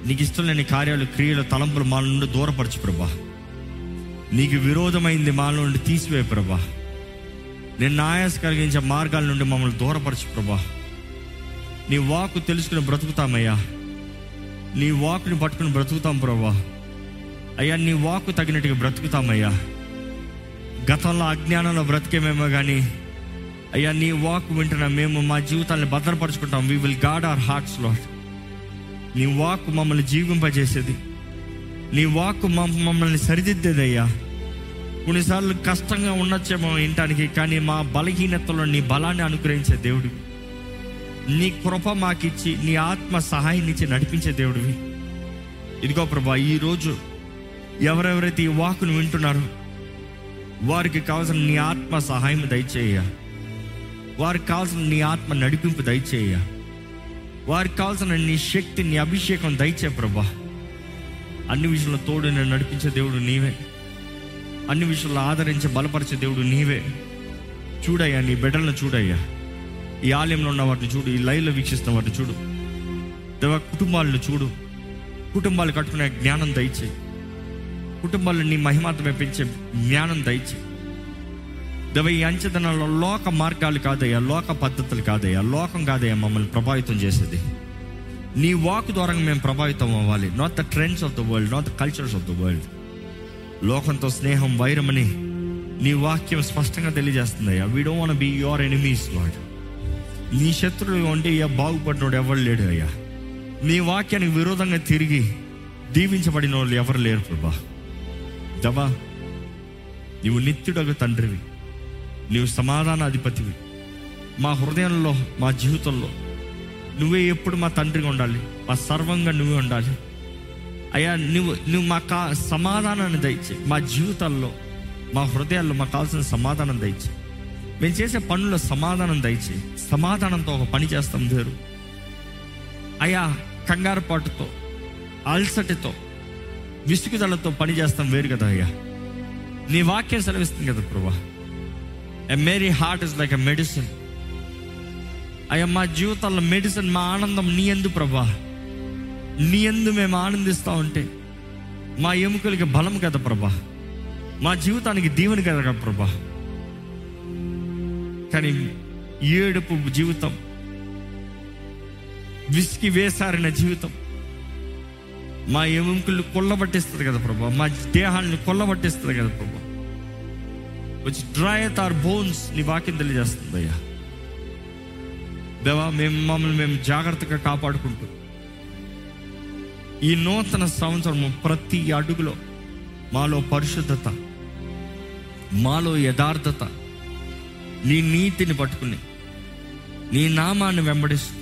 నీకు ఇష్టం లేని కార్యాలు క్రియలు తలంపులు మాల నుండి దూరపరచు ప్రభా నీకు విరోధమైంది మాల నుండి తీసివే ప్రభా నేను ఆయాస కలిగించే మార్గాల నుండి మమ్మల్ని దూరపరచు ప్రభా నీ వాకు తెలుసుకుని బ్రతుకుతామయ్యా నీ వాకుని పట్టుకుని బ్రతుకుతాం ప్రభా అయ్యా నీ వాకు తగినట్టుగా బ్రతుకుతామయ్యా గతంలో అజ్ఞానంలో బ్రతికేమేమో కానీ అయ్యా నీ వాక్ వింటున్నా మేము మా జీవితాన్ని భద్రపరుచుకుంటాం we will guard our hearts Lord నీ వాక్ మమ్మల్ని జీవింపజేసేది నీ వాక్ మమ్- మమ్మల్ని సరిదిద్దేదయ్యా కొన్నిసార్లు కష్టంగా ఉండొచ్చేమో వినటానికి కానీ మా బలహీనతలో నీ బలాన్ని అనుగ్రహించే దేవుడివి నీ కృప మాకిచ్చి నీ ఆత్మ సహాయాన్ని ఇచ్చి నడిపించే దేవుడివి ఇదిగో ప్రభా ఈరోజు ఎవరెవరైతే ఈ వాకును వింటున్నారో వారికి కావాల్సిన నీ ఆత్మ సహాయం దయచేయ వారికి కావాల్సిన నీ ఆత్మ నడిపింపు దయచేయ వారికి కావాల్సిన నీ శక్తి నీ అభిషేకం దయచే ప్రభా అన్ని విషయంలో తోడు నేను నడిపించే దేవుడు నీవే అన్ని విషయంలో ఆదరించే బలపరిచే దేవుడు నీవే చూడయ్యా నీ బిడ్డలను చూడయ్యా ఈ ఆలయంలో ఉన్న వాటిని చూడు ఈ లైవ్లో వీక్షిస్తున్న వాటిని చూడు దేవ కుటుంబాలను చూడు కుటుంబాలు కట్టుకునే జ్ఞానం దయచే కుటుంబాలను నీ మహిమాత్మే పెంచే జ్ఞానం దయచే దేవ ఈ అంచెతనంలో లోక మార్గాలు కాదయ్యా లోక పద్ధతులు కాదయ్యా లోకం కాదయ్యా మమ్మల్ని ప్రభావితం చేసేది నీ వాక్ ద్వారా మేము ప్రభావితం అవ్వాలి not the trends of the world not the cultures of the world లోకంతో స్నేహం వైరమని నీ వాక్యం స్పష్టంగా తెలియజేస్తుందయ్యా we don't want be your enemies Lord నీ శత్రువు ఉంటే ఇక బాగుపడినోడు ఎవరు లేడు అయ్యా నీ వాక్యానికి విరోధంగా తిరిగి దీవించబడిన వాళ్ళు ఎవరు లేరు ప్రభా దవా నీవు నిత్యుడగు తండ్రివి నీవు సమాధాన అధిపతివి మా హృదయంలో మా జీవితంలో నువ్వే ఎప్పుడు మా తండ్రిగా ఉండాలి మా సర్వంగా నువ్వే ఉండాలి అయ్యా నువ్వు నువ్వు మా కా సమాధానాన్ని దయచే మా జీవితాల్లో మా హృదయాల్లో మాకు కావాల్సిన సమాధానం దయచే మేము చేసే పనుల్లో సమాధానం దయచే సమాధానంతో ఒక పని చేస్తాం వేరు అయ్యా కంగారు పాటుతో అల్సటితో విసుగుదలతో పని చేస్తాం వేరు కదా అయ్యా నీ వాక్యం సెలవిస్తుంది కదా ప్రభా a merry heart is like a medicine అయ్యా మా జీవితాల్లో మెడిసిన్ మా ఆనందం నీ ఎందు ప్రభా నీ ఎందు మేము ఆనందిస్తూ ఉంటే మా ఎముకలకి బలం కదా ప్రభా మా జీవితానికి దీవెన కదా ప్రభా కానీ ఏడుపు జీవితం విసికి వేసారిన జీవితం మా ఎముకలు కొల్లబట్టిస్తుంది కదా ప్రభా మా దేహాన్ని కొల్లబట్టిస్తుంది కదా ప్రభా వచ్చి డ్రై ఆర్ బోన్స్ నీ వాక్యం తెలియజేస్తుంది అయ్యా దేవా మేము మమ్మల్ని మేము జాగ్రత్తగా కాపాడుకుంటూ ఈ నూతన సంవత్సరం ప్రతి అడుగులో మాలో పరిశుద్ధత మాలో యథార్థత నీ నీతిని పట్టుకుని నీ నామాన్ని వెంబడిస్తూ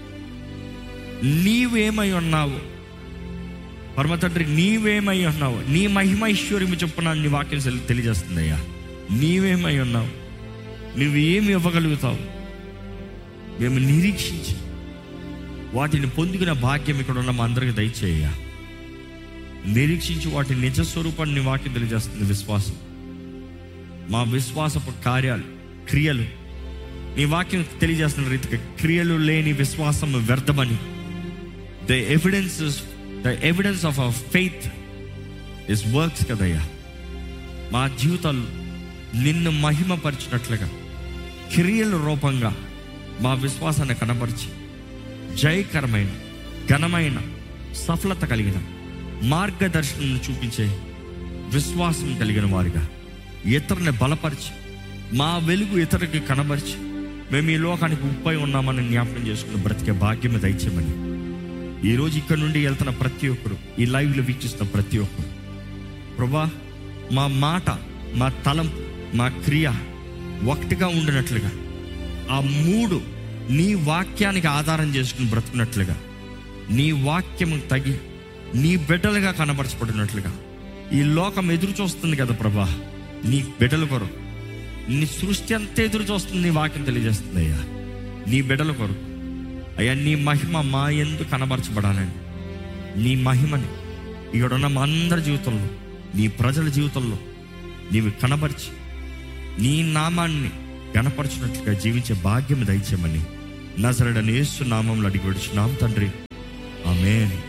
నీవేమై ఉన్నావు పరమ తండ్రి నీవేమై ఉన్నావు నీ మహిమ ఐశ్వర్యము చొప్పున నీ వాక్యం తెలి- తెలియజేస్తుంది అయ్యా నీవేమై ఉన్నావు నువ్వు ఏమి ఇవ్వగలుగుతావు మేము నిరీక్షించి వాటిని పొందుకున్న భాగ్యం ఇక్కడ ఉన్న మా అందరికి దయచేయ నిరీక్షించి వాటి నిజ స్వరూపాన్ని నీ వాక్యం తెలియజేస్తుంది విశ్వాసం మా విశ్వాసపు కార్యాలు క్రియలు నీ వాక్యం తెలియజేస్తున్న రీతిగా క్రియలు లేని విశ్వాసం వ్యర్థమని the evidence the evidence of our faith is works కదయ్యా మా జీవితాలు నిన్ను మహిమపరిచినట్లుగా క్రియల రూపంగా మా విశ్వాసాన్ని కనపరిచి జయకరమైన ఘనమైన సఫలత కలిగిన మార్గదర్శనం చూపించే విశ్వాసం కలిగిన వారిగా ఇతరుని బలపరిచి మా వెలుగు ఇతరులకి కనబరిచి మేము ఈ లోకానికి ఉప్పై ఉన్నామని జ్ఞాపకం చేసుకుని బ్రతికే భాగ్యం దయచేయమని ఈరోజు ఇక్కడ నుండి వెళ్తున్న ప్రతి ఒక్కరు ఈ లైవ్లో వీక్షిస్తున్న ప్రతి ఒక్కరు ప్రభా మా మాట మా తలంపు మా క్రియ ఒకటిగా ఉండినట్లుగా ఆ మూడు నీ వాక్యానికి ఆధారం చేసుకుని బ్రతుకున్నట్లుగా నీ వాక్యము తగి నీ బిడ్డలుగా కనబరచబడినట్లుగా ఈ లోకం ఎదురు చూస్తుంది కదా ప్రభా నీ బిడ్డల కొరకు నీ సృష్టి అంతా ఎదురు చూస్తుంది నీ వాక్యం తెలియజేస్తుంది అయ్యా నీ బిడ్డల కొరకు అయ్యా నీ మహిమ మా ఎందు కనబరచబడాలని నీ మహిమని ఇక్కడున్న మా అందరి జీవితంలో నీ ప్రజల జీవితంలో నీవు కనబరిచి నీ నామాన్ని గణపరచినట్లుగా జీవించే భాగ్యం దయచేయమని నజరడని యేసు నామంలో అడిగి విడుచున్నాం తండ్రి ఆమేన్